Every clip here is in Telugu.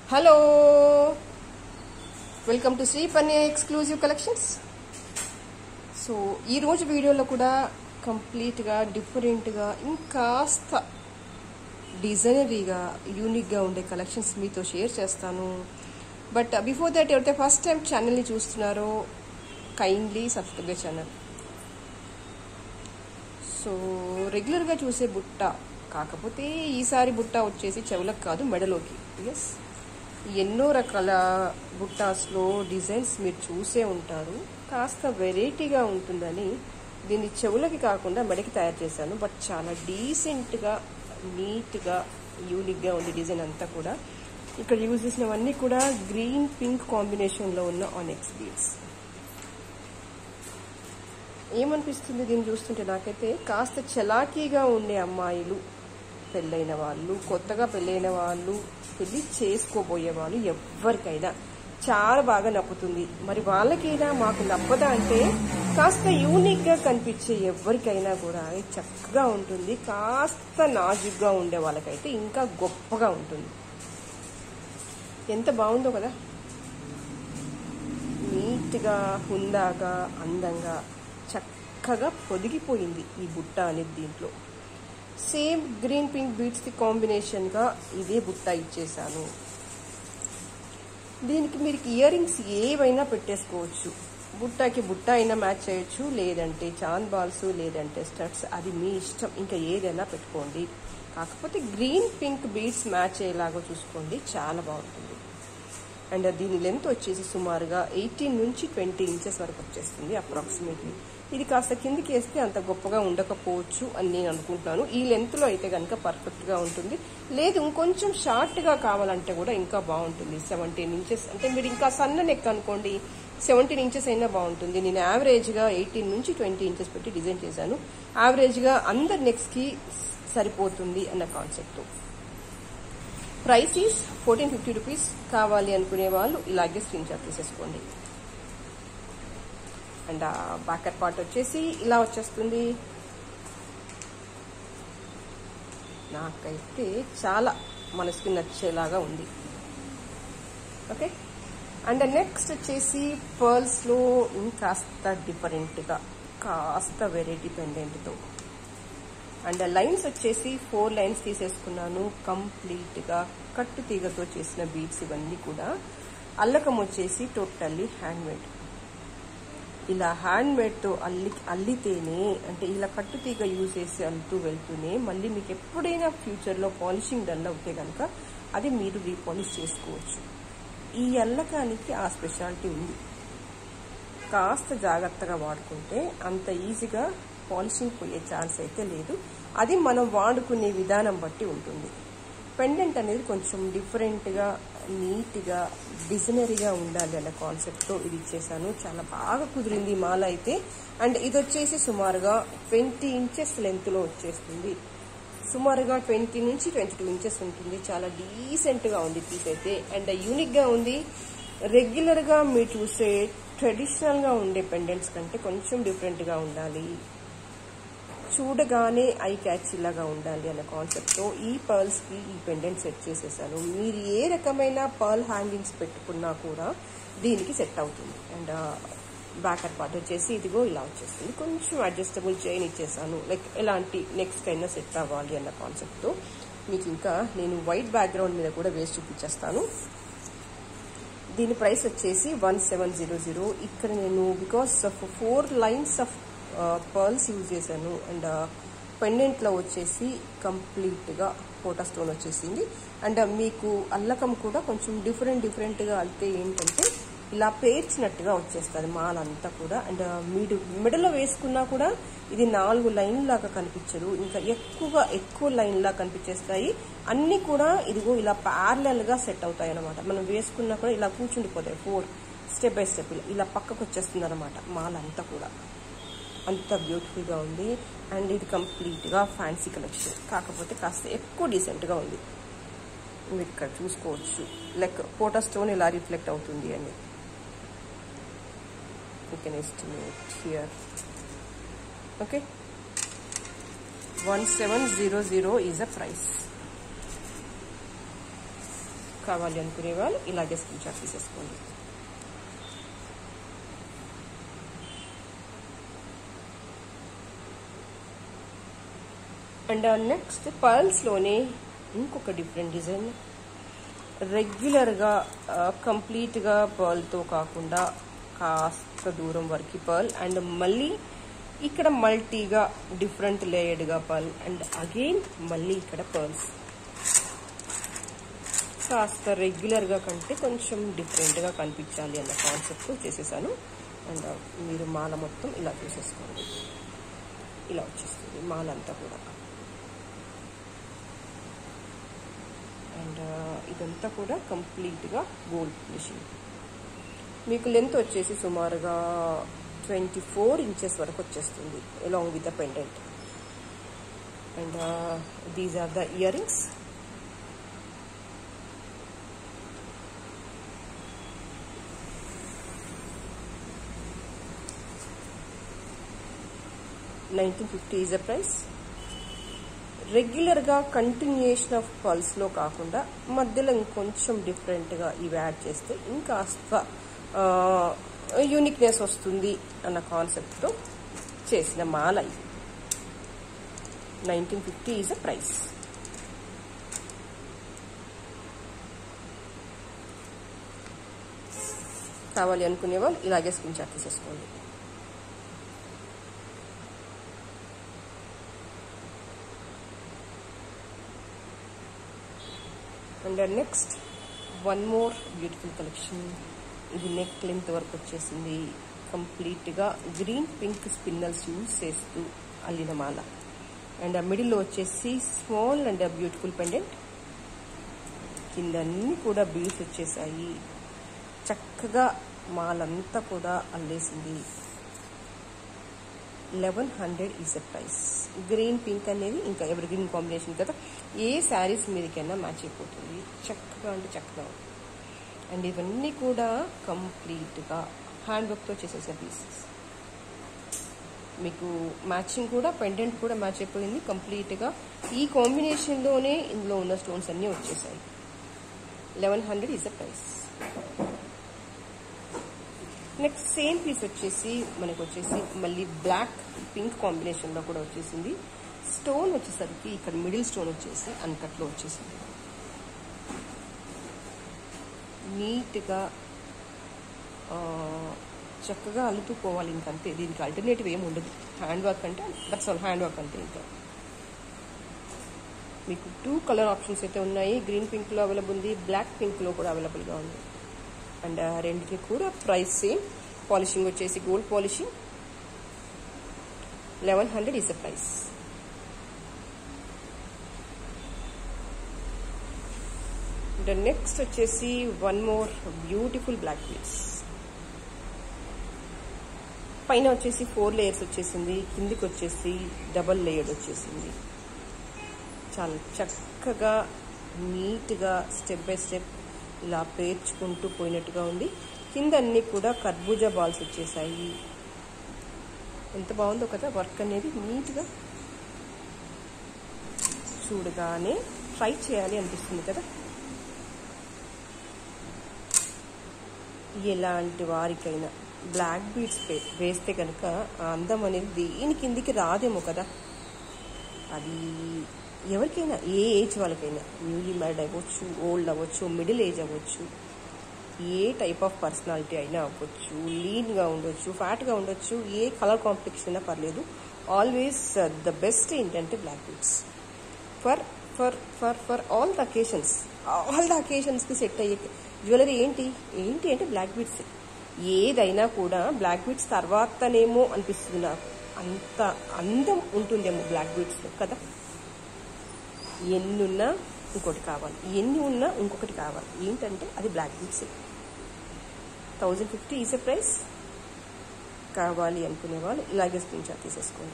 Hello welcome to Sri Panne exclusive collections so ఈరోజు వీడియోలో కూడా కంప్లీట్గా డిఫరెంట్గా ఇంకాస్త డిజైనరీగా యూనిక్గా ఉండే కలెక్షన్స్ మీతో షేర్ చేస్తాను బట్ బిఫోర్ దట్ ఎవరైతే ఫస్ట్ టైం ఛానల్ని చూస్తున్నారో కైండ్లీ సబ్స్క్రైబ్ ఛానల్ సో రెగ్యులర్గా చూసే బుట్ట కాకపోతే ఈసారి బుట్ట వచ్చేసి చెవులకు కాదు మెడలోకి ఎస్ ఎన్నో రకాల బుట్టాస్లో డిజైన్స్ మీరు చూసే ఉంటారు కాస్త వెరైటీగా ఉంటుందని దీన్ని చెవులకి కాకుండా మెడకి తయారు చేశాను బట్ చాలా డీసెంట్గా నీట్గా యూనిక్గా ఉంది డిజైన్ అంతా కూడా ఇక్కడ యూజ్ చేసినవన్నీ కూడా గ్రీన్ పింక్ కాంబినేషన్లో ఉన్న ఆనెక్స్ బీడ్స్ ఏమనిపిస్తుంది దీన్ని చూస్తుంటే నాకైతే కాస్త చలాకీగా ఉండే అమ్మాయిలు పెళ్ళైన వాళ్ళు కొత్తగా పెళ్ళైన వాళ్ళు పెళ్లి చేసుకోబోయే వాళ్ళు ఎవరికైనా చాలా బాగా నప్పుతుంది మరి వాళ్ళకైనా మాకు నప్పదా అంటే కాస్త యూనిక్గా కనిపించే ఎవరికైనా కూడా అది చక్కగా ఉంటుంది కాస్త నాజుగ్గా ఉండే వాళ్ళకైతే ఇంకా గొప్పగా ఉంటుంది ఎంత బాగుందో కదా నీట్గా హుందాగా అందంగా చక్కగా పొదిగిపోయింది ఈ బుట్ట అనేది దీంట్లో సేమ్ గ్రీన్ పింక్ బీట్స్కి కాంబినేషన్గా ఇదే బుట్ట ఇచ్చేసాను దీనికి మీరు ఇయర్ రింగ్స్ ఏవైనా పెట్టేసుకోవచ్చు బుట్టకి బుట్ట అయినా మ్యాచ్ చేయొచ్చు లేదంటే చాంద్ బాల్స్ లేదంటే స్టడ్స్ అది మీ ఇష్టం ఇంకా ఏదైనా పెట్టుకోండి కాకపోతే గ్రీన్ పింక్ బీడ్స్ మ్యాచ్ అయ్యేలాగా చూసుకోండి చాలా బాగుంటుంది అండ్ దీని లెంత్ వచ్చేసి సుమారుగా ఎయిటీన్ నుంచి ట్వంటీ ఇంచెస్ వరకు వచ్చేస్తుంది అప్రాక్సిమేట్లీ ఇది కాస్త కిందికి వేస్తే అంత గొప్పగా ఉండకపోవచ్చు అని నేను అనుకుంటున్నాను ఈ లెంత్లో అయితే కనుక పర్ఫెక్ట్గా ఉంటుంది లేదు ఇంకొంచెం షార్ట్గా కావాలంటే కూడా ఇంకా బాగుంటుంది సెవెంటీన్ ఇంచెస్ అంటే మీరు ఇంకా సన్న నెక్ అనుకోండి సెవెంటీన్ ఇంచెస్ అయినా బాగుంటుంది నేను యావరేజ్గా ఎయిటీన్ నుంచి ట్వంటీ ఇంచెస్ పెట్టి డిజైన్ చేశాను యావరేజ్గా అందరి నెక్స్కి సరిపోతుంది అన్న concept price is fourteen fifty rupees కావాలి అనుకునే వాళ్ళు ఇలాగే స్క్రీన్ షాట్ తీసేసుకోండి అండ్ బ్యాకర్ పార్ట్ వచ్చేసి ఇలా వచ్చేస్తుంది నాకైతే చాలా మనసుకి నచ్చేలాగా ఉంది ఓకే అండ్ నెక్స్ట్ వచ్చేసి పర్ల్స్లో ఇంకాస్త డిఫరెంట్గా కాస్త వెరైటీ పెండెంట్తో అండ్ లైన్స్ వచ్చేసి ఫోర్ లైన్స్ తీసేసుకున్నాను కంప్లీట్గా కట్టు తీగతో చేసిన బీడ్స్ ఇవన్నీ కూడా అల్లకం వచ్చేసి టోటల్లీ హ్యాండ్మేడ్ ఇలా హ్యాండ్మేడ్తో అల్లి అల్లితేనే అంటే ఇలా కట్టు తీగ యూజ్ చేసి అల్లుతూ వెళ్తూనే మళ్ళీ మీకు ఎప్పుడైనా ఫ్యూచర్లో పాలిషింగ్ డల్ అవుతే కనుక అది మీరు రీపాలిష్ చేసుకోవచ్చు ఈ అల్లకానికి ఆ స్పెషాలిటీ ఉంది కాస్త జాగ్రత్తగా వాడుకుంటే అంత ఈజీగా పాలిషింగ్ పోయే ఛాన్స్ అయితే లేదు అది మనం వాడుకునే విధానం బట్టి ఉంటుంది పెండెంట్ అనేది కొంచెం డిఫరెంట్గా నీట్గా డిజైనరీగా ఉండాలి అన్న కాన్సెప్ట్తో ఇది ఇచ్చేసాను చాలా బాగా కుదిరింది మాల అయితే అండ్ ఇది వచ్చేసి సుమారుగా ట్వంటీ ఇంచెస్ లెంత్లో వచ్చేస్తుంది సుమారుగా ట్వంటీ నుంచి ట్వంటీ టూ ఇంచెస్ ఉంటుంది చాలా డీసెంట్గా ఉంది పీస్ అయితే అండ్ యూనిక్గా ఉంది రెగ్యులర్గా మీరు చూసే ట్రెడిషనల్గా ఉండే పెండెంట్స్ కంటే కొంచెం డిఫరెంట్గా ఉండాలి చూడగానే ఐ క్యాచ్ లాగా ఉండాలి అన్న కాన్సెప్ట్తో ఈ పర్ల్స్కి ఈ పెండెంట్ సెట్ చేసేసాను మీరు ఏ రకమైన పర్ల్ హ్యాంగింగ్స్ పెట్టుకున్నా కూడా దీనికి సెట్ అవుతుంది అండ్ బ్యాకర్ పార్ట్ వచ్చేసి ఇదిగో ఇలా వచ్చేస్తుంది కొంచెం అడ్జస్టబుల్ చైన్ ఇచ్చేసాను లైక్ ఎలాంటి నెక్స్ట్ అయినా సెట్ అవ్వాలి అన్న కాన్సెప్ట్తో మీకు ఇంకా నేను వైట్ బ్యాక్గ్రౌండ్ మీద కూడా వేసి చూపించేస్తాను దీని ప్రైస్ వచ్చేసి వన్ సెవెన్ జీరో జీరో ఇక్కడ నేను because of four lines of pearls use చేశాను అండ్ పెండెంట్లో వచ్చేసి కంప్లీట్గా ఫోటో స్టోన్ వచ్చేసింది అండ్ మీకు అల్లకం కూడా కొంచెం డిఫరెంట్ డిఫరెంట్గా అల్తే ఏంటంటే ఇలా పేర్చినట్టుగా వచ్చేస్తుంది మాల్ అంతా కూడా అండ్ మిడు మిడలో వేసుకున్నా కూడా ఇది నాలుగు లైన్ లాగా కనిపించదు ఇంకా ఎక్కువగా ఎక్కువ లైన్ లాగా కనిపించేస్తాయి అన్ని కూడా ఇదిగో ఇలా ప్యారలల్ గా సెట్ అవుతాయి అనమాట మనం వేసుకున్నా కూడా ఇలా కూర్చుండిపోతాయి ఫోర్ స్టెప్ బై స్టెప్ ఇలా పక్కకు వచ్చేస్తుంది అనమాట మాల్ అంతా కూడా అంత బ్యూటిఫుల్గా ఉంది అండ్ ఇది కంప్లీట్గా ఫ్యాన్సీ కలెక్షన్ కాకపోతే కాస్త ఎక్కువ డీసెంట్గా ఉంది మీరు ఇక్కడ చూసుకోవచ్చు లైక్ ఫోటో స్టోన్ ఇలా రిఫ్లెక్ట్ అవుతుంది అని you can estimate here okay one seven zero zero is a price కావాలి అనుకునే వాళ్ళు ఇలాగే స్క్రీన్ షాట్ తీసేసుకోండి అండ్ నెక్స్ట్ పర్ల్స్లోనే ఇంకొక డిఫరెంట్ డిజైన్ రెగ్యులర్గా కంప్లీట్గా పర్ల్తో కాకుండా కాస్త దూరం వరకు పర్ల్ అండ్ మళ్ళీ ఇక్కడ మల్టీగా డిఫరెంట్ లేయర్డ్గా పర్ల్ అండ్ అగైన్ మళ్ళీ ఇక్కడ పర్ల్స్ కాస్త రెగ్యులర్గా కంటే కొంచెం డిఫరెంట్గా కనిపించాలి అన్న కాన్సెప్ట్ చేసేసాను అండ్ మీరు మాల మొత్తం ఇలా చూసేసుకోండి ఇలా వచ్చేస్తుంది మాల అంతా కూడా అండ్ ఇదంతా కూడా కంప్లీట్గా గోల్డ్ ఫినిషింగ్ మీకు లెంత్ వచ్చేసి సుమారుగా ట్వంటీ ఫోర్ ఇంచెస్ వరకు వచ్చేస్తుంది along with the pendant and these are the ear rings nineteen fifty is a price రెగ్యులర్గా కంటిన్యూషన్ ఆఫ్ పల్స్లో కాకుండా మధ్యలో ఇంకొంచెం డిఫరెంట్గా ఇవి యాడ్ చేస్తే ఇంకాస్త యూనిక్నెస్ వస్తుంది అన్న కాన్సెప్ట్తో చేసిన మాల ఇది nineteen fifty is a price కావాలి అనుకునే వాళ్ళు ఇలాగే స్క్రీన్ షాట్ తీసేసుకోండి and next one more beautiful collection ఇది నెక్ లెంత్ వరకు వచ్చేసింది కంప్లీట్గా గ్రీన్ పింక్ స్పిన్నల్స్ యూజ్ చేస్తూ అల్లిన మాల అండ్ ఆ మిడిల్లో వచ్చేసి స్మాల్ అండ్ బ్యూటిఫుల్ పెండెంట్ కింద అన్ని కూడా బీడ్స్ వచ్చేసాయి చక్కగా మాలంతా కూడా అల్లేసింది eleven hundred is a price green pink అనేది ఇంకా ఎవరి గ్రీన్ కాంబినేషన్ కదా ఏ శారీస్ మీదకైనా మ్యాచ్ అయిపోతుంది చక్కగా అంటే చక్కగా ఉంది అండ్ ఇవన్నీ కూడా కంప్లీట్గా హ్యాండ్ వర్క్తో చేసేసిన పీసెస్ మీకు మ్యాచింగ్ కూడా పెండెంట్ కూడా మ్యాచ్ అయిపోయింది కంప్లీట్గా ఈ కాంబినేషన్లోనే ఇందులో ఉన్న స్టోన్స్ అన్నీ వచ్చేసాయి eleven hundred is the price next same piece వచ్చేసి మనకు వచ్చేసి మళ్ళీ బ్లాక్ పింక్ కాంబినేషన్లో కూడా వచ్చేసింది స్టోన్ వచ్చేసరికి ఇక్కడ మిడిల్ స్టోన్ వచ్చేసి అన్కట్లో వచ్చేసింది నీట్గా చక్కగా అల్లుతూ పోవాలి ఇంకంతే దీనికి ఆల్టర్నేటివ్ ఏమి ఉండదు హ్యాండ్ వర్క్ అంటే దట్స్ ఆల్ హ్యాండ్ వర్క్ అంటే ఇంకా మీకు టూ కలర్ ఆప్షన్స్ అయితే ఉన్నాయి గ్రీన్ పింక్లో అవైలబుల్ ఉంది బ్లాక్ పింక్లో కూడా అవైలబుల్గా ఉంది అండ్ రెండింటికి కూడా ప్రైస్ సేమ్ పాలిషింగ్ వచ్చేసి gold polishing eleven hundred is the price the next వచ్చేసి one more beautiful black beads పైన వచ్చేసి ఫోర్ లేయర్స్ వచ్చేసింది కిందికి వచ్చేసి డబల్ లేయర్ వచ్చేసింది చాలా చక్కగా నీట్గా స్టెప్ బై స్టెప్ ఇలా పేర్చుకుంటూ పోయినట్టుగా ఉంది కింద అన్ని కూడా కర్బూజా బాల్స్ వచ్చేసాయి ఎంత బాగుందో కదా వర్క్ అనేది నీట్గా చూడగానే ట్రై చేయాలి అనిపిస్తుంది కదా ఎలాంటి వారికైనా బ్లాక్ బీడ్స్ వేస్తే కనుక ఆ అందం అనేది దేని కిందికి రాదేమో కదా అది ఎవరికైనా ఏ ఏజ్ వాళ్ళకైనా న్యూలీ మ్యారీడ్ అవ్వచ్చు ఓల్డ్ అవ్వచ్చు మిడిల్ ఏజ్ అవ్వచ్చు ఏ టైప్ ఆఫ్ పర్సనాలిటీ అయినా అవ్వచ్చు లీన్గా ఉండొచ్చు ఫ్యాట్గా ఉండొచ్చు ఏ కలర్ కాంప్లెక్స్ అయినా పర్లేదు ఆల్వేస్ ద బెస్ట్ ఏంటంటే black beads for for for for all the occasions all the అకేషన్స్కి సెట్ అయ్యే జ్యువెలరీ ఏంటి ఏంటి అంటే బ్లాక్ బీడ్స్ ఏదైనా కూడా బ్లాక్ బీడ్స్ తర్వాతనేమో అనిపిస్తుంది నాకు అంత అందం ఉంటుందేమో బ్లాక్ బీడ్స్లో కదా ఎన్ని ఉన్నా ఇంకోటి కావాలి ఎన్ని ఉన్నా ఇంకొకటి కావాలి ఏంటంటే అది black beads thousand fifty is a price కావాలి అనుకునే వాళ్ళు ఇలాగే స్క్రీన్ షాట్ తీసేసుకోండి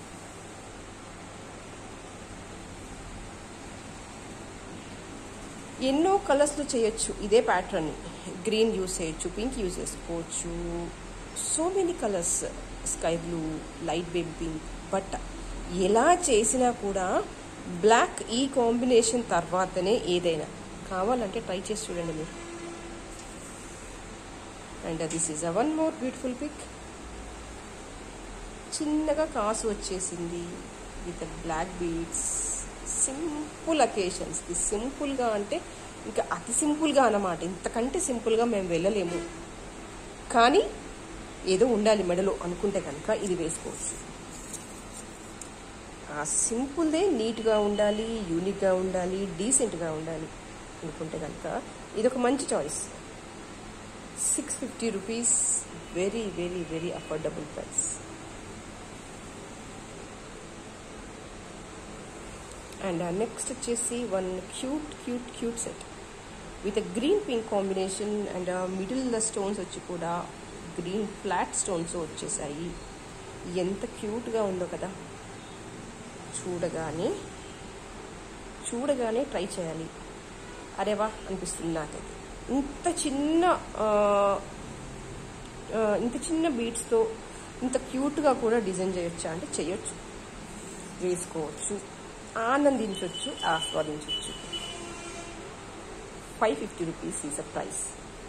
ఎన్నో కలర్స్లో చేయొచ్చు ఇదే ప్యాటర్న్ గ్రీన్ యూస్ చేయొచ్చు పింక్ యూస్ చేసుకోవచ్చు so many colours sky blue light baby pink but ఎలా చేసినా కూడా బ్లాక్ ఈ కాంబినేషన్ తర్వాతనే ఏదైనా కావాలంటే ట్రై చేసి చూడండి మీరు and this is a one more beautiful pick చిన్నగా కాసు వచ్చేసింది with black beads simple occasions ఇది సింపుల్గా అంటే ఇంకా అతి సింపుల్గా అన్నమాట ఇంతకంటే సింపుల్గా మేము వెళ్ళలేము కానీ ఏదో ఉండాలి మెడలో అనుకుంటే కనుక ఇది వేసుకోవచ్చు ఆ సింపుల్దే నీట్గా ఉండాలి యూనిక్గా ఉండాలి డీసెంట్గా ఉండాలి అనుకుంటే కనుక ఇది ఒక మంచి choice six fifty rupees very very very affordable price and next వచ్చేసి one cute cute cute set with green pink combination and middle the stones వచ్చి కూడా గ్రీన్ ఫ్లాట్ స్టోన్స్ వచ్చేసాయి ఎంత క్యూట్గా ఉందో కదా చూడగానే చూడగానే ట్రై చేయాలి అరేవా అనిపిస్తుంది నాకైతే ఇంత చిన్న ఆ, ఆ, ఇంత చిన్న బీట్స్తో ఇంత క్యూట్గా కూడా డిజైన్ చేయొచ్చా అంటే చేయొచ్చు వేసుకోవచ్చు ఆనందించవచ్చు ఆస్వాదించవచ్చు five fifty rupees is a price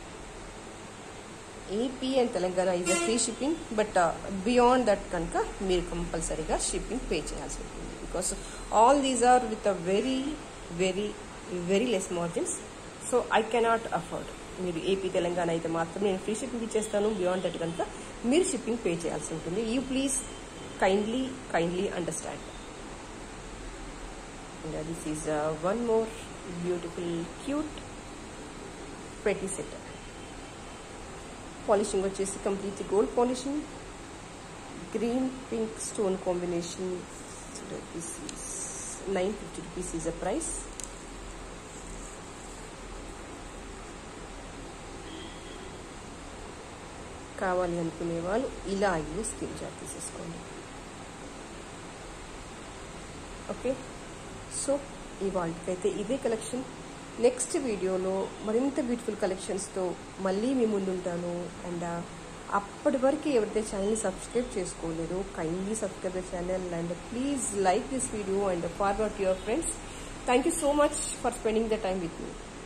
AP and Telangana is a free shipping but beyond that కనుక మీరు కంపల్సరీగా షిప్పింగ్ పే చేయాల్సి ఉంటుంది because all these are with a very very very less margins so I cannot afford మీరు ఏపీ తెలంగాణ అయితే మాత్రం నేను ఫ్రీ షిప్పింగ్ ఇచ్చేస్తాను బియాండ్ దట్ కనుక మీరు షిప్పింగ్ పే చేయాల్సి ఉంటుంది you please kindly kindly understand And uh, this is uh, one more beautiful, cute, pretty set. Polishing వచ్చేసి complete gold polishing, green pink stone combination. So that this is 950 rupees is a price. కావాలి అనుకునే వాళ్ళు ఇలా అయ్యి స్క్రీన్ షాట్ తీసేసుకోండి ఓకే సో ఇవాళకైతే ఇదే కలెక్షన్ నెక్స్ట్ వీడియోలో మరింత బ్యూటిఫుల్ కలెక్షన్స్తో మళ్ళీ మీ ముందుంటాను అండ్ అప్పటి వరకు ఎవరైతే ఛానల్ని సబ్స్క్రైబ్ చేసుకోలేదో kindly subscribe the channel and please like this video and forward your friends thank you so much for spending the time with me